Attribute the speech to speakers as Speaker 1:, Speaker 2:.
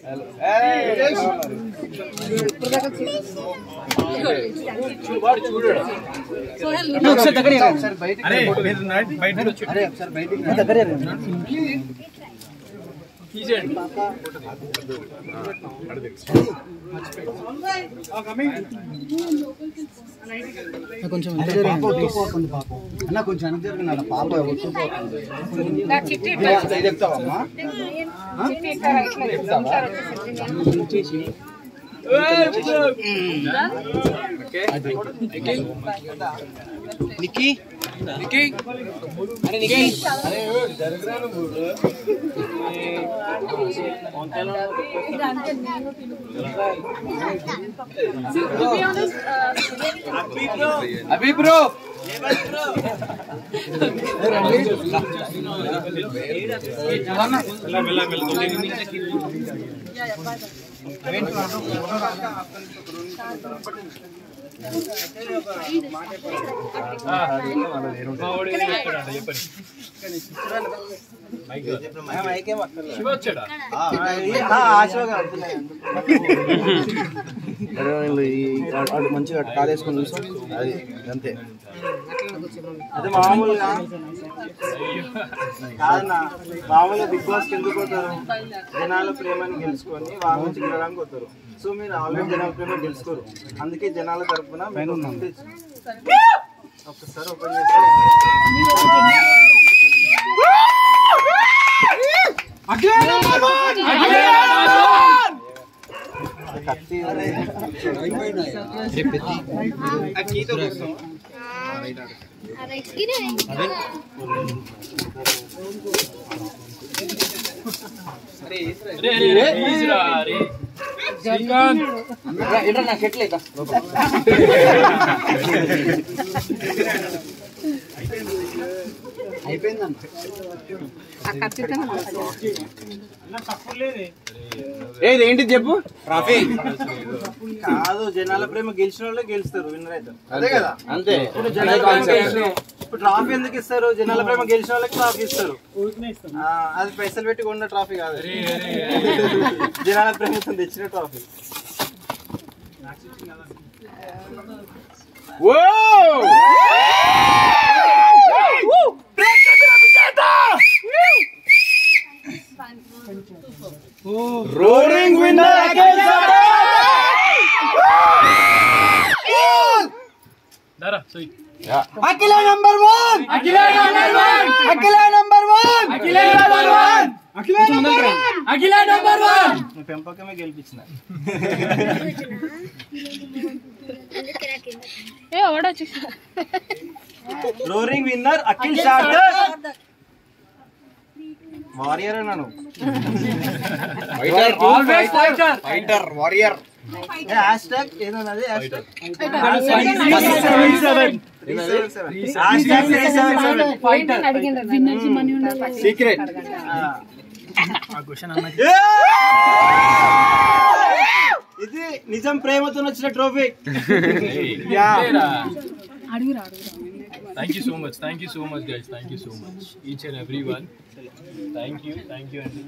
Speaker 1: ఒకసారి దగ్గర
Speaker 2: అరే బయట వచ్చి
Speaker 1: దగ్గర కొంచెం
Speaker 3: అన్న కొంచెం వెనక్కి జరిగిన పాప
Speaker 4: చిట్టి
Speaker 3: ఇది చెప్తావమ్మా
Speaker 4: చిట్టి ఇక్కడ ఇట్లా
Speaker 3: చేసి నిక్కి నిక్కి అరే నిక్కి అభి బ్రో మంచిగా కాలేసుకొని చూసాం అది అంతే
Speaker 5: అదే మామూలుగా కాదన్నా మామూలుగా బిగ్ బాస్ కి ఎందుకు పోతారు జనాల ప్రేమని గెలుచుకొని వాళ్ళ నుంచి గెలవడానికి పోతారు సో మీరు ఆల్రెడీ జనాల ప్రేమ గెలుచుకోరు అందుకే జనాల తరపున మీకు ఒక gift ఇచ్చి- ఒక్కసారి ఓపెన్ చేస్తే కత్తి
Speaker 3: ఏంటో నాకు ఎట్లేదా అయిపోయిందన్న ఏది ఏంటి చెప్పు ట్రాఫీ
Speaker 5: కాదు జనాల ప్రేమ గెలిచిన వాళ్ళే గెలుస్తారు విన్నర్ అయితే
Speaker 3: అదే కదా అంతే
Speaker 5: ఇప్పుడు జనాల ప్రేమ గెలిచిన ఇప్పుడు ట్రాఫీ ఎందుకు ఇస్తారు జనాల ప్రేమ గెలిచిన వాళ్ళకి ట్రాఫీ ఇస్తారు ఆ, అది పైసలు పెట్టి కొన్న ట్రాఫీ కాదు జనాల ప్రేమతో తెచ్చిన trophy
Speaker 3: roaring winner Akhila number one Akhila number one Akhila number one Akhila number one Akhila number one
Speaker 5: మీ పెంపకమే గెలిపించిన
Speaker 4: ఏ ఓడొచ్చు
Speaker 5: roaring winner Akhil Sarthak warrior అన్నాను
Speaker 3: fighter always fighter fighter warrior
Speaker 5: hashtag ఏదన్నది హ్యాష్ ట్యాగ్
Speaker 3: సీక్రెట్
Speaker 5: ఇది నిజం ప్రేమతో వచ్చిన trophy
Speaker 2: thank you so much thank you so much guys thank you so much each and every one thank you thank you అండి